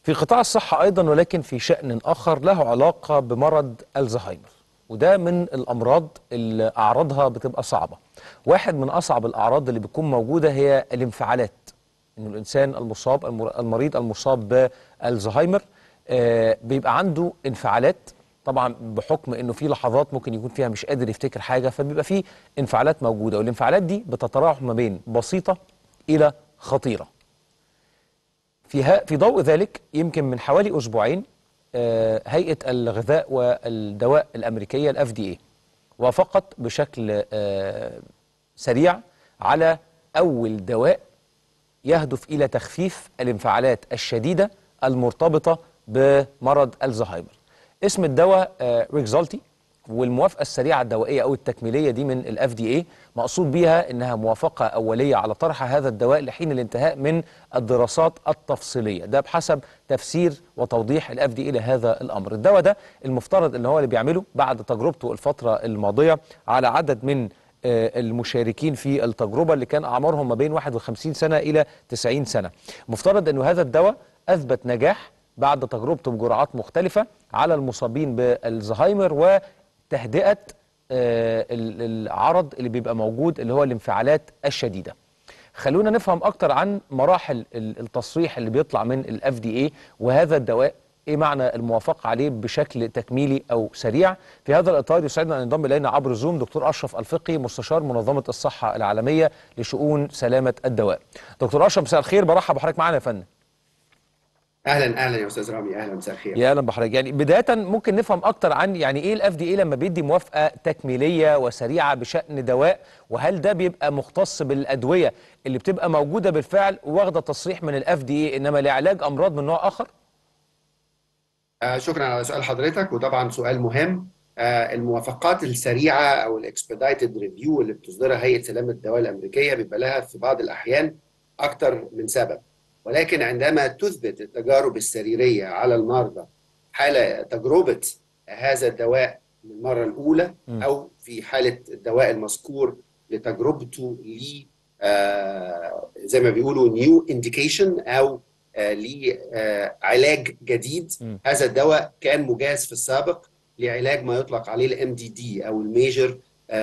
في قطاع الصحة أيضا ولكن في شأن آخر له علاقة بمرض الزهايمر وده من الأمراض اللي أعراضها بتبقى صعبة واحد من أصعب الأعراض اللي بتكون موجودة هي الانفعالات إنه الإنسان المصاب المر- المريض المصاب بالزهايمر آه، بيبقى عنده انفعالات طبعا بحكم انه في لحظات ممكن يكون فيها مش قادر يفتكر حاجه فبيبقى في انفعالات موجوده والانفعالات دي بتتراوح ما بين بسيطه الى خطيره في ها في ضوء ذلك يمكن من حوالي اسبوعين آه، هيئه الغذاء والدواء الامريكيه الاف دي اي وافقت بشكل آه، سريع على اول دواء يهدف الى تخفيف الانفعالات الشديده المرتبطه بمرض الزهايمر. اسم الدواء آه، ريكزالتي والموافقه السريعه الدوائيه او التكميليه دي من الاف دي اي مقصود بيها انها موافقه اوليه على طرح هذا الدواء لحين الانتهاء من الدراسات التفصيليه ده بحسب تفسير وتوضيح الاف دي اي لهذا الامر الدواء ده المفترض ان هو اللي بيعمله بعد تجربته الفتره الماضيه على عدد من آه، المشاركين في التجربة اللي كان أعمارهم ما بين 51 سنة إلى 90 سنة مفترض أنه هذا الدواء أثبت نجاح بعد تجربته بجرعات مختلفة على المصابين بالزهايمر وتهدئة آه، ال- العرض اللي بيبقى موجود اللي هو الانفعالات الشديدة خلونا نفهم أكتر عن مراحل ال- التصريح اللي بيطلع من الاف دي اي وهذا الدواء ايه معنى الموافقه عليه بشكل تكميلي او سريع في هذا الاطار يسعدنا ان ينضم الينا عبر زوم دكتور اشرف الفقي مستشار منظمه الصحه العالميه لشؤون سلامه الدواء دكتور اشرف مساء الخير برحب بحضرتك معانا يا فندم اهلا اهلا يا استاذ رامي اهلا مساء الخير يا اهلا بحضرتك يعني بدايه ممكن نفهم اكتر عن يعني ايه الاف دي اي لما بيدي موافقه تكميليه وسريعه بشان دواء وهل ده بيبقى مختص بالادويه اللي بتبقى موجوده بالفعل واخده تصريح من الاف دي اي انما لعلاج امراض من نوع اخر آه شكرا على سؤال حضرتك وطبعا سؤال مهم آه الموافقات السريعه او الاكسبedيتد ريفيو اللي بتصدرها هيئه سلامه الدواء الامريكيه بيبقى لها في بعض الاحيان اكثر من سبب ولكن عندما تثبت التجارب السريريه على المرضى حال تجربه هذا الدواء للمره الاولى م. او في حاله الدواء المذكور لتجربته ل آه زي ما بيقولوا نيو انديكيشن او آه لعلاج جديد م. هذا الدواء كان مجاز في السابق لعلاج ما يطلق عليه الام دي دي او الميجر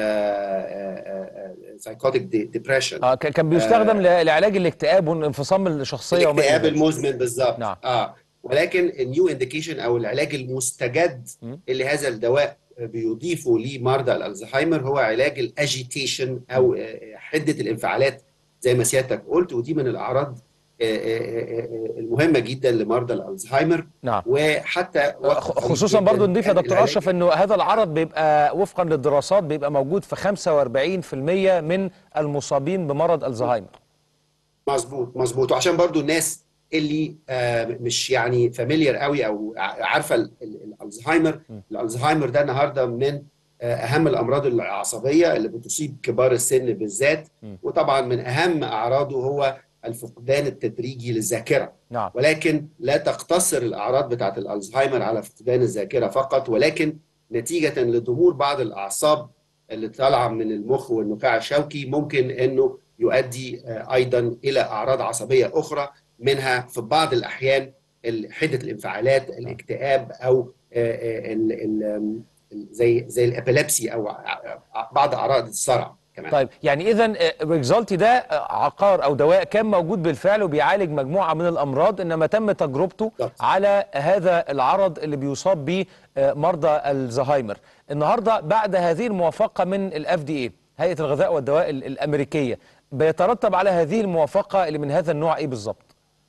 سايكوتيك ديبريشن اه ك- كان بيستخدم ل- لعلاج الاكتئاب وانفصام الشخصيه وما إلى الاكتئاب ذلك. المزمن بالظبط نعم. اه ولكن النيو انديكيشن او العلاج المستجد م. اللي هذا الدواء بيضيفه لمرضى الالزهايمر هو علاج الاجيتيشن او آه، حده الانفعالات زي ما سيادتك قلت ودي من الاعراض آه، آه، آه، المهمه جدا لمرضى الالزهايمر نعم وحتى وقت خ- قريب خصوصا جداً برضو نضيف يا كان دكتور العلاج- اشرف انه هذا العرض بيبقى وفقا للدراسات بيبقى موجود في 45% من المصابين بمرض الزهايمر مظبوط مظبوط وعشان برضو الناس اللي آه، مش يعني فاميليار قوي او ع- عارفه ال- ال- الالزهايمر م. الالزهايمر ده النهارده من آه، اهم الامراض العصبيه اللي بتصيب كبار السن بالذات م. وطبعا من اهم اعراضه هو الفقدان التدريجي للذاكره نعم ولكن لا تقتصر الاعراض بتاعت الالزهايمر على فقدان الذاكره فقط ولكن نتيجه لضمور بعض الاعصاب اللي طالعه من المخ والنخاع الشوكي ممكن انه يؤدي آه، ايضا الى اعراض عصبيه اخرى منها في بعض الاحيان ال- حده الانفعالات الاكتئاب او آه، آه، ال- ال- ال- زي زي الابيلابسي او ع- ع- بعض اعراض الصرع كمان طيب يعني اذا ريكزالتي ده آه، عقار او دواء كان موجود بالفعل وبيعالج مجموعه من الامراض انما تم تجربته بالضبط. على هذا العرض اللي بيصاب به آه، مرضى الزهايمر النهارده بعد هذه الموافقه من الاف دي اي هيئه الغذاء والدواء ال- الامريكيه بيترتب على هذه الموافقه اللي من هذا النوع ايه بالظبط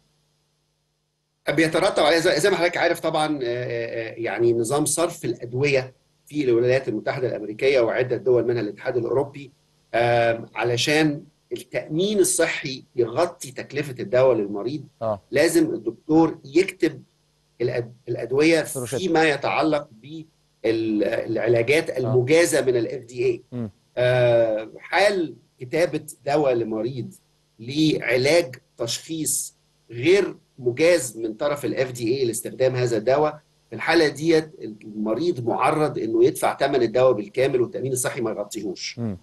بيترتب عليه زي زي ما حضرتك عارف طبعا آه، آه، يعني نظام صرف الادويه في الولايات المتحده الامريكيه وعده دول منها الاتحاد الاوروبي آم، علشان التامين الصحي يغطي تكلفه الدواء للمريض اه لازم الدكتور يكتب الأد- الادويه روشته. فيما يتعلق بالعلاجات المجازه من الاف دي اي مم. حال كتابه دواء لمريض لعلاج تشخيص غير مجاز من طرف الاف دي اي لاستخدام هذا الدواء في الحاله ديت المريض معرض انه يدفع ثمن الدواء بالكامل والتامين الصحي ما يغطيهوش مم.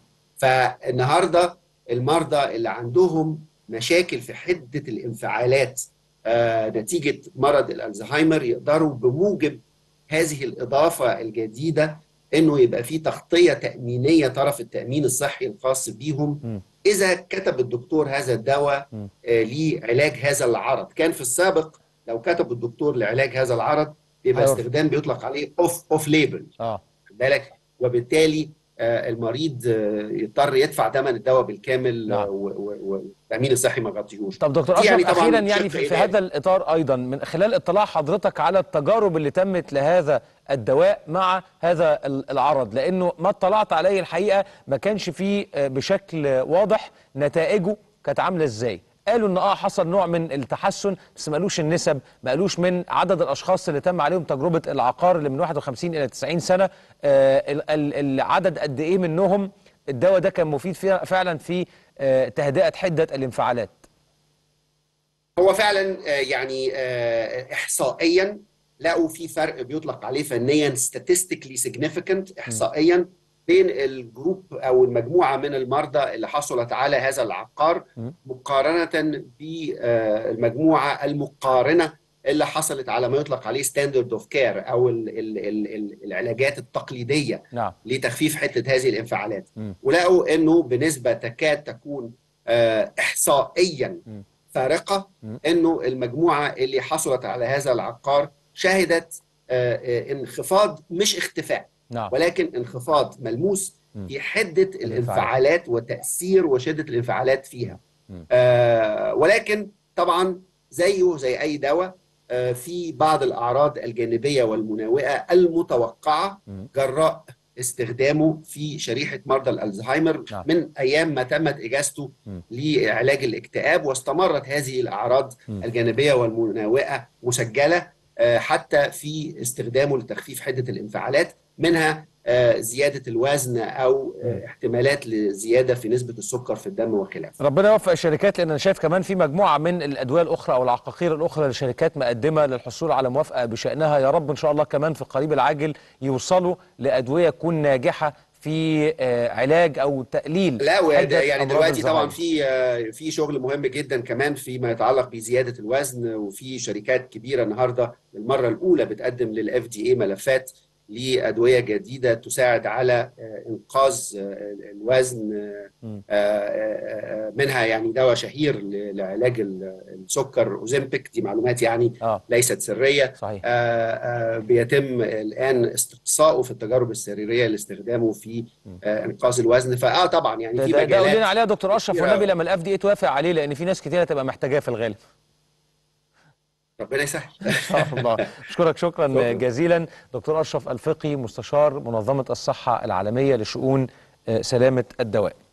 فالنهارده المرضى اللي عندهم مشاكل في حده الانفعالات آه، نتيجه مرض الالزهايمر يقدروا بموجب هذه الاضافه الجديده انه يبقى في تغطيه تامينيه طرف التامين الصحي الخاص بيهم م. اذا كتب الدكتور هذا الدواء م. آه، لعلاج هذا العرض كان في السابق لو كتب الدكتور لعلاج هذا العرض بيبقى أيوة. استخدام بيطلق عليه اوف اوف ليبل اه بالك وبالتالي آه، المريض آه، يضطر يدفع ثمن الدواء بالكامل نعم. آه، و- و- والتامين الصحي ما غطيهوش طب دكتور دي اشرف يعني طبعاً اخيرا شق يعني في, في علاج. هذا الاطار ايضا من خلال اطلاع حضرتك على التجارب اللي تمت لهذا الدواء مع هذا ال- العرض لانه ما اطلعت عليه الحقيقه ما كانش فيه آه، بشكل واضح نتائجه كانت عامله ازاي قالوا ان اه حصل نوع من التحسن بس ما قالوش النسب ما قالوش من عدد الاشخاص اللي تم عليهم تجربه العقار اللي من 51 الى 90 سنه آه ال- ال- العدد قد ايه منهم الدواء ده كان مفيد فيها فعلا في آه تهدئه حده الانفعالات هو فعلا آه، يعني آه، احصائيا لقوا في فرق بيطلق عليه فنيا statistically significant احصائيا بين الجروب او المجموعه من المرضى اللي حصلت على هذا العقار م. مقارنه بالمجموعه المقارنه اللي حصلت على ما يطلق عليه ستاندرد اوف كير او ال ال ال ال العلاجات التقليديه نعم لتخفيف حده هذه الانفعالات م. ولقوا انه بنسبه تكاد تكون آه، احصائيا م. فارقه م. انه المجموعه اللي حصلت على هذا العقار شهدت آه، آه، انخفاض مش اختفاء نعم ولكن انخفاض ملموس م. في حده الانفعالات وتاثير وشده الانفعالات فيها م. آه، ولكن طبعا زيه زي اي دواء آه، في بعض الاعراض الجانبيه والمناوئه المتوقعه م. جراء استخدامه في شريحه مرضى الالزهايمر نعم. من ايام ما تمت اجازته م. لعلاج الاكتئاب واستمرت هذه الاعراض م. الجانبيه والمناوئه مسجله آه، حتى في استخدامه لتخفيف حده الانفعالات منها آه، زياده الوزن او آه، احتمالات لزياده في نسبه السكر في الدم وخلافه. ربنا يوفق الشركات لان انا شايف كمان في مجموعه من الادويه الاخرى او العقاقير الاخرى للشركات مقدمه للحصول على موافقه بشانها يا رب ان شاء الله كمان في القريب العاجل يوصلوا لادويه تكون ناجحه في آه، علاج او تقليل لا وده حدة يعني أمراض دلوقتي طبعا الزهايمر. في آه، في شغل مهم جدا كمان فيما يتعلق بزياده الوزن وفي شركات كبيره النهارده للمره الاولى بتقدم للاف دي اي ملفات لادويه جديده تساعد على آه، انقاذ آه، الوزن آه، م. آه، آه، منها يعني دواء شهير ل- لعلاج ال- السكر اوزمبيك دي معلومات يعني اه ليست سريه صحيح آه، آه، بيتم الان استقصائه في التجارب السريريه لاستخدامه في آه، انقاذ الوزن فاه طبعا يعني ده, في ده, ده قول لنا مجالات عليها دكتور اشرف كتيرة. والنبي لما الاف دي توافق عليه لان في ناس كتير هتبقى محتاجاه في الغالب ربنا يسهل ان شاء الله اشكرك شكرا شكراً. جزيلا دكتور اشرف الفقي مستشار منظمه الصحه العالميه لشؤون آه، سلامه الدواء